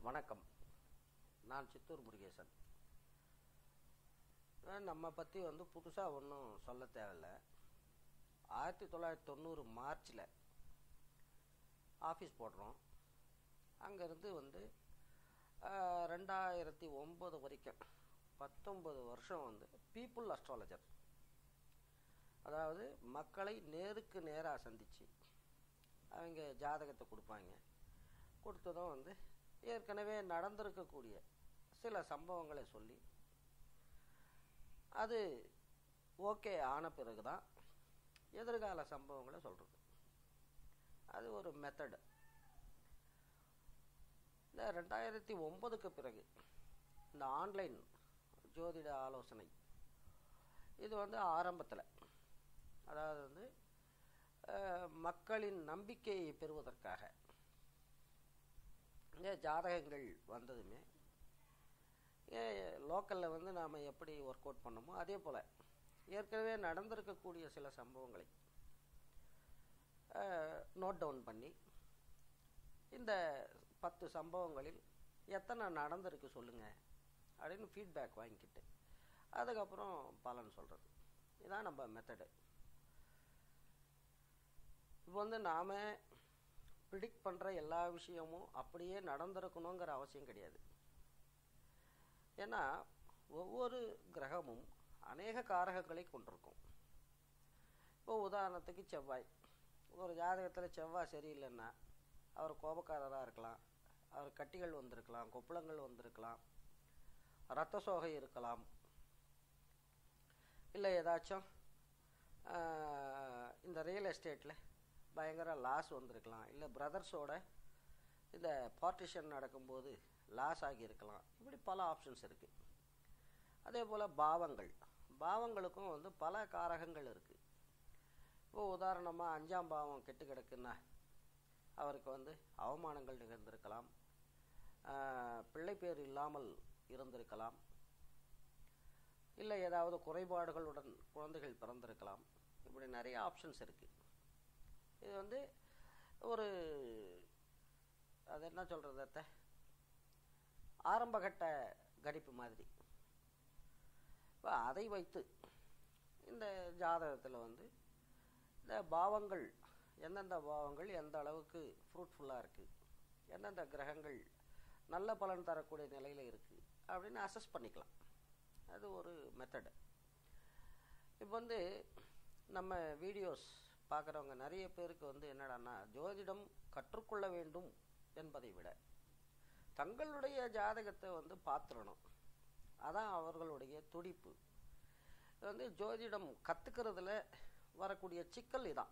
வணக்கம் நான் சித்தூர் முருகேசன் அஹ் நம்ம பற்றி வந்து புதுசாக ஒன்றும் சொல்ல தேவையில்ல ஆயிரத்தி தொள்ளாயிரத்தி தொண்ணூறு மார்ச்சில் ஆஃபீஸ் போடுறோம் அங்கேருந்து வந்து அஹ், ரெண்டாயிரத்தி ஒம்பது வரைக்கும் பத்தொம்பது வருஷம் வந்து பீப்புள் அஸ்ட்ராலஜர் அதாவது மக்களை நேருக்கு நேராக சந்தித்து அவங்க ஜாதகத்தை கொடுப்பாங்க கொடுத்ததும் வந்து ஏற்கனவே நடந்திருக்கக்கூடிய சில சம்பவங்களை சொல்லி அது ஓகே ஆன பிறகு தான் எதிர்கால சம்பவங்களை சொல்கிறது அது ஒரு மெத்தடு இந்த ரெண்டாயிரத்தி ஒன்பதுக்கு பிறகு இந்த ஆன்லைன் ஜோதிட ஆலோசனை இது வந்து ஆரம்பத்தில் அதாவது வந்து அஹ், மக்களின் நம்பிக்கையை பெறுவதற்காக இந்த ஜாதகங்கள் வந்ததுமே லோக்கலில் வந்து நாம் எப்படி ஒர்க் அவுட் பண்ணோமோ அதே போல் ஏற்கனவே நடந்திருக்கக்கூடிய சில சம்பவங்களை நோட் டவுன் பண்ணி இந்த பத்து சம்பவங்களில் எத்தனை நடந்திருக்கு சொல்லுங்கள் அப்படின்னு ஃபீட்பேக் வாங்கிக்கிட்டு அதுக்கப்புறம் பலன் சொல்கிறது இதான் நம்ம மெத்தடு இப்போ வந்து நாம் ப்ரிடிக்ட் பண்ணுற எல்லா விஷயமும் அப்படியே நடந்திருக்கணுங்கிற அவசியம் கிடையாது ஏன்னா ஒவ்வொரு கிரகமும் அநேக காரகங்களை கொண்டிருக்கும் இப்போ உதாரணத்துக்கு செவ்வாய் ஒரு ஜாதகத்தில் செவ்வாய் சரியில்லைன்னா அவர் கோபக்காரராக இருக்கலாம் அவர் கட்டிகள் வந்திருக்கலாம் கொப்பளங்கள் வந்திருக்கலாம் இரத்த சோகை இருக்கலாம் இல்லை ஏதாச்சும் ஆஹ், இந்த ரியல் எஸ்டேட்டில் பயங்கர லாஸ் வந்திருக்கலாம் இல்லை பிரதர்ஸோட இந்த பார்ட்டிஷன் நடக்கும்போது லாஸ் ஆகியிருக்கலாம் இப்படி பல ஆப்ஷன்ஸ் இருக்குது அதே போல் பாவங்கள் பாவங்களுக்கும் வந்து பல காரகங்கள் இருக்குது இப்போ உதாரணமாக அஞ்சாம் பாவம் கெட்டு கிடக்குன்னா அவருக்கு வந்து அவமானங்கள் நிகழ்ந்திருக்கலாம் ஆஹ், பிள்ளை பேர் இல்லாமல் இருந்திருக்கலாம் இல்லை ஏதாவது குறைபாடுகளுடன் குழந்தைகள் பிறந்திருக்கலாம் இப்படி நிறைய ஆப்ஷன்ஸ் இருக்குது இது வந்து ஒரு அது என்ன சொல்கிறது அத்தை ஆரம்பகட்ட கணிப்பு மாதிரி இப்போ அதை வைத்து இந்த ஜாதகத்தில் வந்து இந்த பாவங்கள் எந்தெந்த பாவங்கள் எந்த அளவுக்கு ஃப்ரூட்ஃபுல்லாக இருக்குது எந்தெந்த கிரகங்கள் நல்ல பலன் தரக்கூடிய நிலையில் இருக்குது அப்படின்னு அசஸ் பண்ணிக்கலாம் அது ஒரு மெத்தடு இப்போ வந்து நம்ம வீடியோஸ் பார்க்குறவங்க நிறைய பேருக்கு வந்து என்னடான்னா ஜோதிடம் கற்றுக்கொள்ள வேண்டும் என்பதை விட தங்களுடைய ஜாதகத்தை வந்து பார்த்துடணும் அதான் அவர்களுடைய துடிப்பு இது வந்து ஜோதிடம் கற்றுக்கிறதுல வரக்கூடிய சிக்கல் இதான்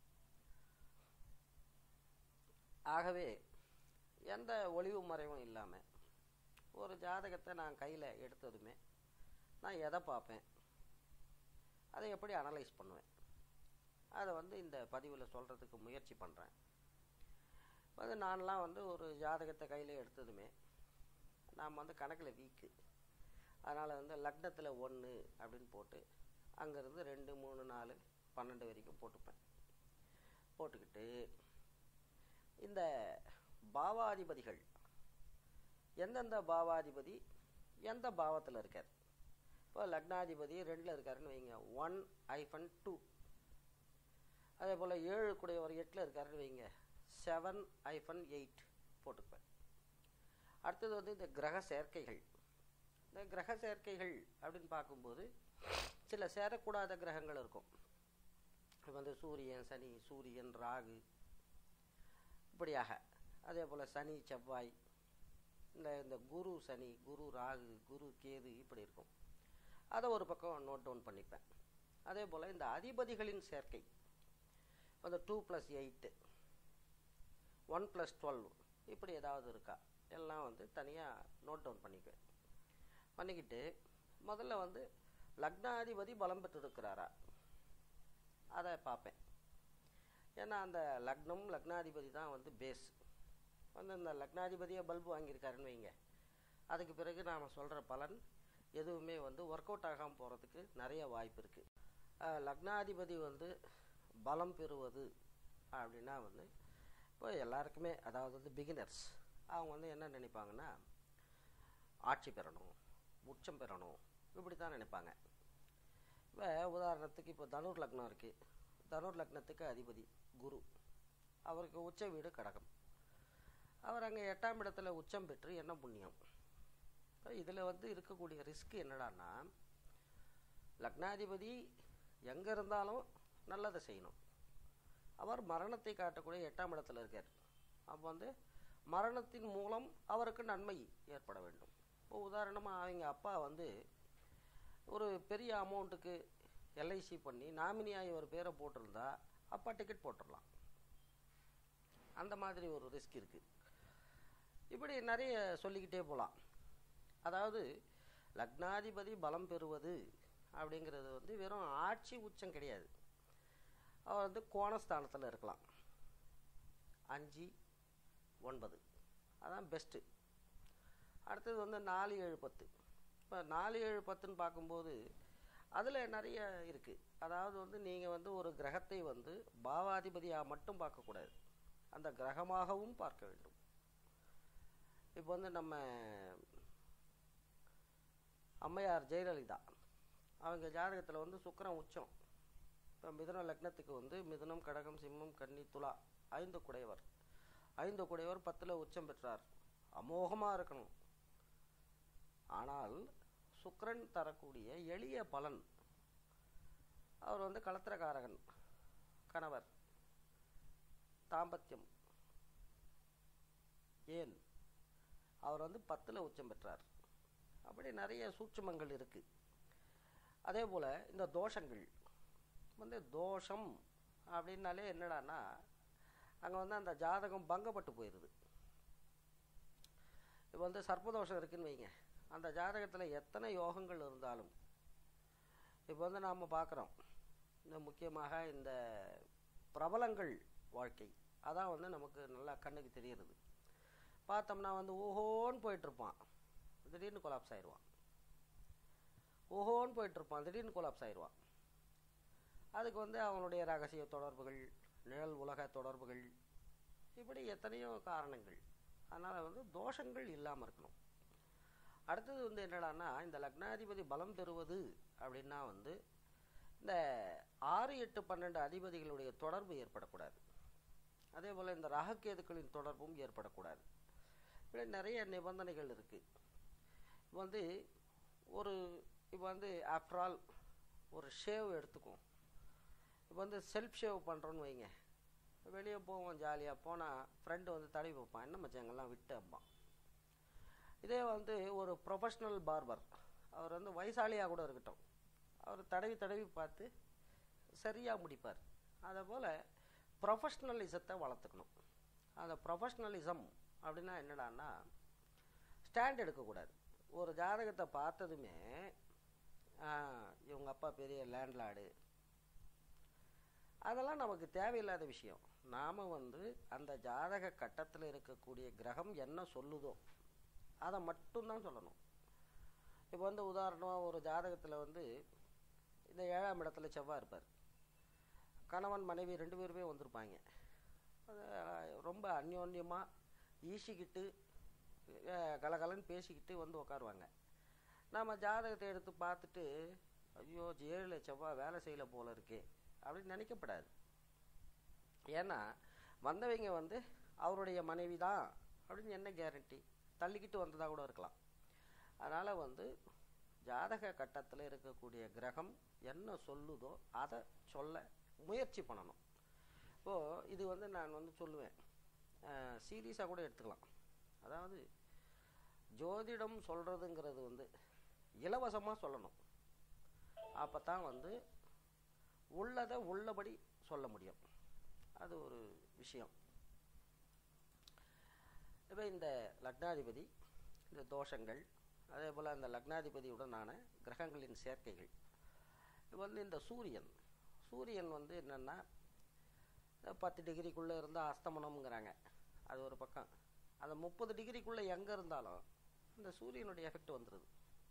ஆகவே எந்த ஒளிவு மறைவும் இல்லாமல் ஒரு ஜாதகத்தை நான் கையில் எடுத்ததுமே நான் எதை பார்ப்பேன் அதை எப்படி அனலைஸ் பண்ணுவேன் அதை வந்து இந்த பதிவில் சொல்கிறதுக்கு முயற்சி பண்ணுறேன் வந்து நான்லாம் வந்து ஒரு ஜாதகத்தை கையில் எடுத்ததுமே நாம் வந்து கணக்கில் வீக்கு அதனால் வந்து லக்னத்தில் ஒன்று அப்படின்னு போட்டு அங்கேருந்து ரெண்டு மூணு நாலு பன்னெண்டு வரைக்கும் போட்டுப்பேன் போட்டுக்கிட்டு இந்த பாவாதிபதிகள் எந்தெந்த பாவாதிபதி எந்த பாவத்தில் இருக்கார் இப்போ லக்னாதிபதி ரெண்டில் இருக்காருன்னு வைங்க ஒன் ஐஃபன் டூ அதே போல் ஏழு கூடியவர் எட்டில் இருக்காருன்னு வைங்க செவன் ஐஃபன் எயிட் போட்டுக்குவேன் அடுத்தது வந்து இந்த கிரக சேர்க்கைகள் இந்த கிரக சேர்க்கைகள் அப்படின்னு பார்க்கும்போது சில சேரக்கூடாத கிரகங்கள் இருக்கும் இப்போ வந்து சூரியன் சனி சூரியன் ராகு இப்படியாக அதே போல் சனி செவ்வாய் இந்த இந்த குரு சனி குரு ராகு குரு கேது இப்படி இருக்கும் அதை ஒரு பக்கம் நோட் டவுன் பண்ணிப்பேன் அதே போல் இந்த அதிபதிகளின் சேர்க்கை அந்த two plus eight one plus twelve இப்படி ஏதாவது இருக்கா எல்லாம் வந்து தனியாக நோட் டவுன் பண்ணிக்குவேன் பண்ணிக்கிட்டு முதல்ல வந்து லக்னாதிபதி பலம் பெற்றிருக்கிறாரா அதை பார்ப்பேன் ஏன்னா அந்த லக்னம் லக்னாதிபதி தான் வந்து பேஸ் வந்து இந்த லக்னாதிபதியை பல்பு வாங்கியிருக்காருன்னு வைங்க அதுக்கு பிறகு நாம் சொல்கிற பலன் எதுவுமே வந்து ஒர்க் அவுட் ஆகாமல் போகிறதுக்கு நிறைய வாய்ப்பு இருக்குது லக்னாதிபதி வந்து பலம் பெறுவது அப்படின்னா வந்து இப்போ எல்லாருக்குமே அதாவது வந்து பிகினர்ஸ் அவங்க வந்து என்ன நினைப்பாங்கன்னா ஆட்சி பெறணும் உச்சம் பெறணும் இப்படி தான் நினைப்பாங்க இப்போ உதாரணத்துக்கு இப்போ தனுர் லக்னம் இருக்குது தனுர் லக்னத்துக்கு அதிபதி குரு அவருக்கு உச்ச வீடு கடகம் அவர் அங்கே எட்டாம் இடத்துல உச்சம் பெற்று என்ன புண்ணியம் இதில் வந்து இருக்கக்கூடிய ரிஸ்க் என்னடான்னா லக்னாதிபதி எங்கே இருந்தாலும் நல்லதை செய்யணும் அவர் மரணத்தை காட்டக்கூடிய எட்டாம் இடத்துல இருக்கார் அப்போ வந்து மரணத்தின் மூலம் அவருக்கு நன்மை ஏற்பட வேண்டும் இப்போ உதாரணமாக அவங்க அப்பா வந்து ஒரு பெரிய அமௌண்ட்டுக்கு எல்ஐசி பண்ணி நாமினியாக இவர் பேரை போட்டிருந்தா அப்பா டிக்கெட் போட்டுடலாம் அந்த மாதிரி ஒரு ரிஸ்க் இருக்குது இப்படி நிறைய சொல்லிக்கிட்டே போகலாம் அதாவது லக்னாதிபதி பலம் பெறுவது அப்படிங்கிறது வந்து வெறும் ஆட்சி உச்சம் கிடையாது அவர் வந்து கோணஸ்தானத்தில் இருக்கலாம் அஞ்சு ஒன்பது அதான் பெஸ்ட்டு அடுத்தது வந்து நாலு ஏழு பத்து இப்போ நாலு ஏழு பத்துன்னு பார்க்கும்போது அதில் நிறைய இருக்குது அதாவது வந்து நீங்கள் வந்து ஒரு கிரகத்தை வந்து பாவாதிபதியாக மட்டும் பார்க்கக்கூடாது அந்த கிரகமாகவும் பார்க்க வேண்டும் இப்போ வந்து நம்ம அம்மையார் ஜெயலலிதா அவங்க ஜாதகத்தில் வந்து சுக்கரன் உச்சம் இப்போ மிதுன லக்னத்துக்கு வந்து மிதுனம் கடகம் சிம்மம் கன்னி துலா ஐந்து குடையவர் ஐந்து குடையவர் பத்தில் உச்சம் பெற்றார் அமோகமாக இருக்கணும் ஆனால் சுக்கரன் தரக்கூடிய எளிய பலன் அவர் வந்து களத்திரக்காரகன் கணவர் தாம்பத்தியம் ஏன் அவர் வந்து பத்தில் உச்சம் பெற்றார் அப்படி நிறைய சூட்சுமங்கள் இருக்குது அதே போல் இந்த தோஷங்கள் வந்து தோஷம் அப்படின்னாலே என்னடான்னா அங்கே வந்து அந்த ஜாதகம் பங்கப்பட்டு போயிடுது இப்போ வந்து சர்ப்பதோஷம் இருக்குன்னு வைங்க அந்த ஜாதகத்தில் எத்தனை யோகங்கள் இருந்தாலும் இப்போ வந்து நாம் பார்க்குறோம் இந்த முக்கியமாக இந்த பிரபலங்கள் வாழ்க்கை அதான் வந்து நமக்கு நல்லா கண்ணுக்கு தெரியுறது பார்த்தோம்னா வந்து ஓஹோன்னு போயிட்டுருப்பான் திடீர்னு கொலாப்ஸ் ஆயிடுவான் ஓஹோன்னு போயிட்டுருப்பான் திடீர்னு கொலாப்ஸ் ஆயிடுவான் அதுக்கு வந்து அவனுடைய ரகசிய தொடர்புகள் நிழல் உலக தொடர்புகள் இப்படி எத்தனையோ காரணங்கள் அதனால் வந்து தோஷங்கள் இல்லாமல் இருக்கணும் அடுத்தது வந்து என்னடான்னா இந்த லக்னாதிபதி பலம் பெறுவது அப்படின்னா வந்து இந்த ஆறு எட்டு பன்னெண்டு அதிபதிகளுடைய தொடர்பு ஏற்படக்கூடாது அதே போல் இந்த ராகக்கேதுக்களின் தொடர்பும் ஏற்படக்கூடாது இப்படி நிறைய நிபந்தனைகள் இருக்குது இப்போ வந்து ஒரு இப்போ வந்து ஆஃப்டர் ஆல் ஒரு ஷேவ் எடுத்துக்கும் இப்போ வந்து செல்ஃப் ஷேவ் பண்ணுறோன்னு வைங்க வெளியே போவோம் ஜாலியாக போனால் ஃப்ரெண்டு வந்து தடவி வைப்பான் என்ன மச்சாங்கெல்லாம் விட்டு அப்பான் இதே வந்து ஒரு ப்ரொஃபஷ்னல் பார்பர் அவர் வந்து வயசாளியாக கூட இருக்கட்டும் அவர் தடவி தடவி பார்த்து சரியாக முடிப்பார் அதே போல் ப்ரொஃபஷ்னலிசத்தை வளர்த்துக்கணும் அந்த ப்ரொஃபஷ்னலிசம் அப்படின்னா என்னடான்னா ஸ்டாண்ட் எடுக்கக்கூடாது ஒரு ஜாதகத்தை பார்த்ததுமே இவங்க அப்பா பெரிய லேண்ட்லார்டு அதெல்லாம் நமக்கு தேவையில்லாத விஷயம் நாம் வந்து அந்த ஜாதக கட்டத்தில் இருக்கக்கூடிய கிரகம் என்ன சொல்லுதோ அதை மட்டும்தான் சொல்லணும் இப்போ வந்து உதாரணமாக ஒரு ஜாதகத்தில் வந்து இந்த ஏழாம் இடத்துல செவ்வாய் இருப்பார் கணவன் மனைவி ரெண்டு பேருமே வந்திருப்பாங்க அது ரொம்ப அந்யோன்யமாக ஈசிக்கிட்டு கலகலன்னு பேசிக்கிட்டு வந்து உட்காருவாங்க நம்ம ஜாதகத்தை எடுத்து பார்த்துட்டு ஐயோ ஏழில் செவ்வாய் வேலை செய்யல போல இருக்கே அப்படின்னு நினைக்கப்படாது ஏன்னா வந்தவங்க வந்து அவருடைய மனைவி தான் அப்படின்னு என்ன கேரண்டி தள்ளிக்கிட்டு வந்ததாக கூட இருக்கலாம் அதனால் வந்து ஜாதக கட்டத்தில் இருக்கக்கூடிய கிரகம் என்ன சொல்லுதோ அதை சொல்ல முயற்சி பண்ணணும் இப்போது இது வந்து நான் வந்து சொல்லுவேன் சீரியஸாக கூட எடுத்துக்கலாம் அதாவது ஜோதிடம் சொல்கிறதுங்கிறது வந்து இலவசமாக சொல்லணும் அப்போ தான் வந்து உள்ளதை உள்ளபடி சொல்ல முடியும் அது ஒரு விஷயம் இப்போ இந்த லக்னாதிபதி இந்த தோஷங்கள் அதே போல் அந்த லக்னாதிபதியுடனான கிரகங்களின் சேர்க்கைகள் இப்போ வந்து இந்த சூரியன் சூரியன் வந்து என்னென்னா பத்து டிகிரிக்குள்ளே இருந்தால் அஸ்தமனம்ங்கிறாங்க அது ஒரு பக்கம் அந்த முப்பது டிகிரிக்குள்ளே எங்கே இருந்தாலும் இந்த சூரியனுடைய எஃபெக்ட் வந்துடுது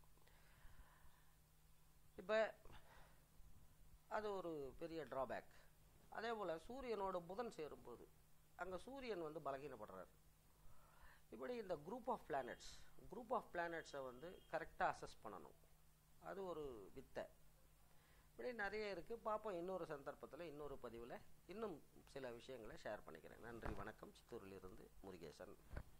இப்போ அது ஒரு பெரிய ட்ராபேக் அதே போல் சூரியனோட புதன் சேரும்போது அங்கே சூரியன் வந்து பலகீனப்படுறாரு இப்படி இந்த group of planets group of பிளானட்ஸை வந்து கரெக்டாக அசஸ் பண்ணணும் அது ஒரு வித்தை இப்படி நிறைய இருக்குது பார்ப்போம் இன்னொரு சந்தர்ப்பத்தில் இன்னொரு பதிவில் இன்னும் சில விஷயங்களை ஷேர் பண்ணிக்கிறேன் நன்றி வணக்கம் சித்தூரிலிருந்து முருகேசன்